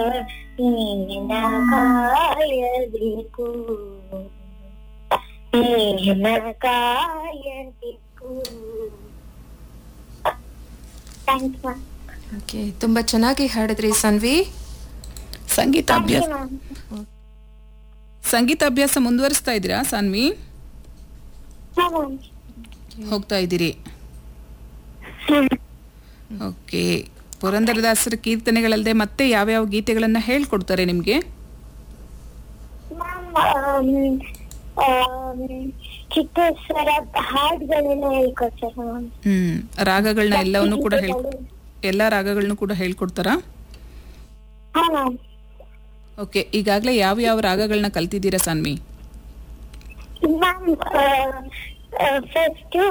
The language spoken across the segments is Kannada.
ನೀನ ಕಾಯಬೇಕು ನೀನ ಕಾಯಬೇಕು ಥ್ಯಾಂಕ್ಸ್ ಮ್ಯಾಮ್ ಓಕೆ ತುಂಬಾ ಚೆನ್ನಾಗಿ ಹಾಡಿದ್ರಿ ಸನ್ವಿ ಸಂಗೀತ ಥ್ಯಾಂಕ್ ಯು ಅಭ್ಯಾಸ ಮ್ಯಾಮ್ ಸಂಗೀತ ಅಭ್ಯಾಸ ಮುಂದುವರಿಸ್ತಾ ಇದ್ದೀರಾ ಸಾನ್ವಿ ಹಾಂ ಮ್ಯಾಮ್ ಹೋಗ್ತಾ ಇದ್ದೀರಿ ಓಕೆ ಪುರಂದರದಾಸರ ಕೀರ್ತನೆಗಳಲ್ಲದೆ ಮತ್ತೆ ಯಾವ್ಯಾವ ಗೀತೆಗಳನ್ನ ಹೇಳ್ಕೊಡ್ತಾರೆ ನಿಮ್ಗೆ ಮ್ಯಾಮ್ ಚಿತ್ತೇಶ್ವರ ಹಾಡುಗಳೆಲ್ಲ ಹೇಳ್ಕೊಡ್ತಾರೆ ಮ್ಯಾಮ್ ಹ್ಮ್ ರಾಗಗಳನ್ನ ಎಲ್ಲವನ್ನು ಕೂಡ ಹೇಳ್ ಎಲ್ಲಾ ರಾಗಗಳನ್ನೂ ಕೂಡ ಹೇಳ್ಕೊಡ್ತಾರಾ ಹಾಂ ಮ್ಯಾಮ್ ಓಕೆ ಈಗಾಗಲೇ ಯಾವ ಯಾವ ರಾಗಗಳನ್ನ ಕಲ್ತಿದ್ದೀರಾ ಸಾನ್ವಿ ಮ್ಯಾಮ್ ಫಸ್ಟ್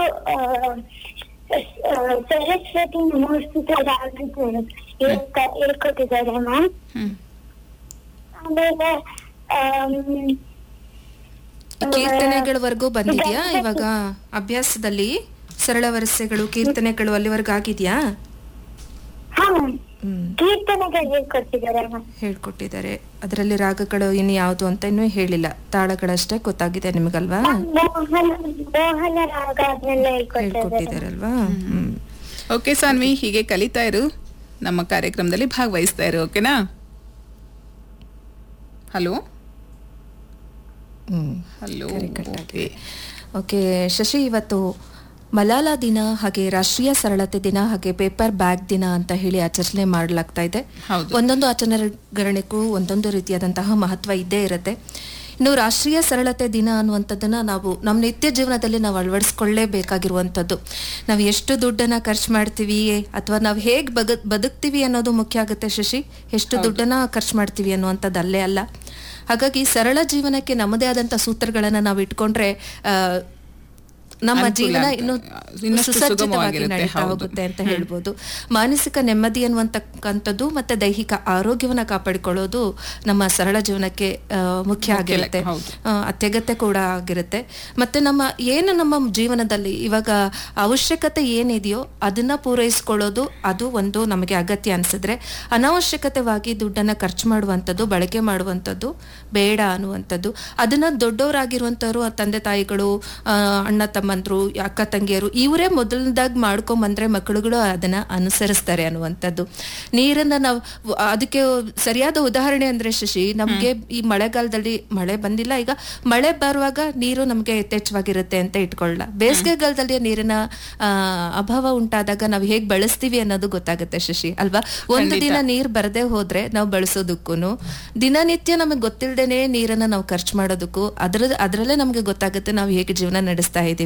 ಸರಸ್ವತಿ ನಮೋಸ್ತುತ ರಾಗಗಳು ಹೇಳ್ಕ- ಹೇಳ್ಕೊಟ್ಟಿದ್ದಾರೆ ಮ್ಯಾಮ್ ಹ್ಮ್ ಆಮೇಲೆ ಆಮ್, ಕೀರ್ತನೆಗಳವರೆಗೂ ಬಂದಿದ್ಯಾ ಇವಾಗ ಅಭ್ಯಾಸದಲ್ಲಿ ಸರಳ ವರಸೆಗಳು ಕೀರ್ತನೆಗಳು ಅಲ್ಲಿವರೆಗೂ ಆಗಿದ್ಯಾ ಹಾ ಮ್ಯಾಮ್ ಹ್ಮ್ ಕೀರ್ತನೆಗಳು ಹೇಳ್ಕೊಟ್ಟಿದ್ದಾರೆ ಮ್ಯಾಮ್ ಹೇಳ್ಕೊಟ್ಟಿದ್ದಾರೆ ಅದರಲ್ಲಿ ರಾಗಗಳು ಇನ್ನು ಯಾವುದು ಅಂತ ಇನ್ನೂ ಹೇಳಿಲ್ಲ ತಾಳಗಳಷ್ಟೇ ಗೊತ್ತಾಗಿದೆ ನಿಮಗಲ್ವಾ ಮೋಹನ ಮೋಹನ ರಾಗ ಅದನ್ನೆಲ್ಲ ಹೇಳ್ಕೊಟ್ಟಿದ್ದಾರೆ ಹೇಳ್ಕೊಟ್ಟಿದ್ದಾರಲ್ವಾ ಹ್ಮ್ ಓಕೆ ಸಾನ್ವಿ ಹೀಗೆ ಕಲಿತಾ ಇರು ನಮ್ಮ ಕಾರ್ಯಕ್ರಮದಲ್ಲಿ ಭಾಗವಹಿಸ್ತಾ ಇರು ಓಕೆನಾ ಹಲೋ ಹ್ಮ್ ಹಲೋ ಕರೆ ಕಟ್ ಓಕೆ ಓಕೆ ಶಶಿ ಇವತ್ತು ಮಲಾಲ ದಿನ ಹಾಗೆ ರಾಷ್ಟ್ರೀಯ ಸರಳತೆ ದಿನ ಹಾಗೆ ಪೇಪರ್ ಬ್ಯಾಗ್ ದಿನ ಅಂತ ಹೇಳಿ ಆಚರಣೆ ಮಾಡಲಾಗ್ತಾ ಇದೆ ಹೌದು. ಒಂದೊಂದು ಆಚರಣೆಗೂ ಒಂದೊಂದು ರೀತಿಯಾದಂತಹ ಮಹತ್ವ ಇದ್ದೇ ಇರುತ್ತೆ ಇನ್ನು ರಾಷ್ಟ್ರೀಯ ಸರಳತೆ ದಿನ ಅನ್ನುವಂಥದ್ದನ್ನ ನಾವು ನಮ್ಮ ನಿತ್ಯ ಜೀವನದಲ್ಲಿ ನಾವು ಅಳವಡಿಸ್ಕೊಳ್ಳೇಬೇಕಾಗಿರುವಂಥದ್ದು ನಾವು ಎಷ್ಟು ದುಡ್ಡನ್ನ ಖರ್ಚು ಮಾಡ್ತೀವಿ ಅಥವಾ ನಾವು ಹೇಗೆ ಬಗ ಬದುಕ್ತೀವಿ ಅನ್ನೋದು ಮುಖ್ಯ ಆಗುತ್ತೆ ಶಶಿ ಎಷ್ಟು ದುಡ್ಡನ್ನ ಖರ್ಚು ಮಾಡ್ತೀವಿ ಅನ್ನುವಂಥದ್ದು ಅಲ್ಲೇ ಅಲ್ಲ ಹಾಗಾಗಿ ಸರಳ ಜೀವನಕ್ಕೆ ನಮ್ಮದೇ ಆದಂಥ ಸೂತ್ರಗಳನ್ನ ನಾವು ಇಟ್ಕೊಂಡ್ರೆ ಆ, ನಮ್ಮ ಅನುಕೂಲ ಜೀವನ ಆಗುತ್ತೆ. ಇನ್ನು ಇನ್ನಷ್ಟು ಸುಸಜ್ಜಿತವಾಗಿ ಸುಗಮವಾಗಿರುತ್ತೆ, ನಡೀತಾ ಹೌದು. ಹೋಗುತ್ತೆ ಅಂತ ಹೇಳ್ಬೋದು ಮಾನಸಿಕ ನೆಮ್ಮದಿ ಅನ್ನುವಂತಕ್ಕಂಥದ್ದು ಮತ್ತೆ ದೈಹಿಕ ಆರೋಗ್ಯವನ್ನ ಕಾಪಾಡಿಕೊಳ್ಳೋದು ನಮ್ಮ ಸರಳ ಜೀವನಕ್ಕೆ ಆ, ಮುಖ್ಯ ಆಗಿರುತ್ತೆ ಹೌದು. ಆ, ಅತ್ಯಗತ್ಯ ಕೂಡ ಆಗಿರುತ್ತೆ ಮತ್ತೆ ನಮ್ಮ ಏನು ನಮ್ಮ ಜೀವನದಲ್ಲಿ ಇವಾಗ ಅವಶ್ಯಕತೆ ಏನಿದೆಯೋ ಅದನ್ನ ಪೂರೈಸ್ಕೊಳ್ಳೋದು ಅದು ಒಂದು ನಮಗೆ ಅಗತ್ಯ ಅನ್ಸಿದ್ರೆ ಅನಾವಶ್ಯಕತೆವಾಗಿ ದುಡ್ಡನ್ನ ಖರ್ಚು ಮಾಡುವಂಥದ್ದು ಬಳಕೆ ಮಾಡುವಂಥದ್ದು ಬೇಡ ಅನ್ನುವಂಥದ್ದು ಅದನ್ನ ದೊಡ್ಡವರಾಗಿರುವಂಥವ್ರು ಆ ತಂದೆ ತಾಯಿಗಳು ಆ, ಅಣ್ಣ ತಮ್ಮಂದ್ರು ಅಕ್ಕ ತಂಗಿಯರು ಇವರೇ ಮೊದಲನೇದಾಗಿ ಮಾಡ್ಕೊಂಬಂದ್ರೆ ಮಕ್ಕಳುಗಳು ಅದನ್ನ ಅನುಸರಿಸ್ತಾರೆ ಅನ್ನುವಂಥದ್ದು ನೀರನ್ನ ನಾವು ಅದಕ್ಕೆ ಸರಿಯಾದ ಉದಾಹರಣೆ ಅಂದ್ರೆ ಶಶಿ ನಮ್ಗೆ ಈ ಮಳೆಗಾಲದಲ್ಲಿ ಮಳೆ ಬಂದಿಲ್ಲ ಈಗ ಮಳೆ ಬರುವಾಗ ನೀರು ನಮ್ಗೆ ಯಥೇಚ್ಛವಾಗಿರುತ್ತೆ ಅಂತ ಇಟ್ಕೊಳ್ಳ ಬೇಸಿಗೆಗಾಲದಲ್ಲಿ ನೀರಿನ ಆ, ಅಭಾವ ಉಂಟಾದಾಗ ನಾವು ಹೇಗ್ ಬಳಸ್ತೀವಿ ಅನ್ನೋದು ಗೊತ್ತಾಗುತ್ತೆ ಶಶಿ ಅಲ್ವಾ ಒಂದು ದಿನ ನೀರ್ ಬರದೇ ಹೋದ್ರೆ ನಾವು ಬಳಸೋದಕ್ಕೂ ದಿನನಿತ್ಯ ನಮಗೆ ಗೊತ್ತಿಲ್ಲದೇನೆ ನೀರನ್ನ ನಾವು ಖರ್ಚು ಮಾಡೋದಕ್ಕೂ ಅದ್ರ ಅದ್ರಲ್ಲೇ ನಮ್ಗೆ ಗೊತ್ತಾಗುತ್ತೆ ನಾವು ಹೇಗೆ ಜೀವನ ನಡೆಸ್ತಾ ಇದೀವಿ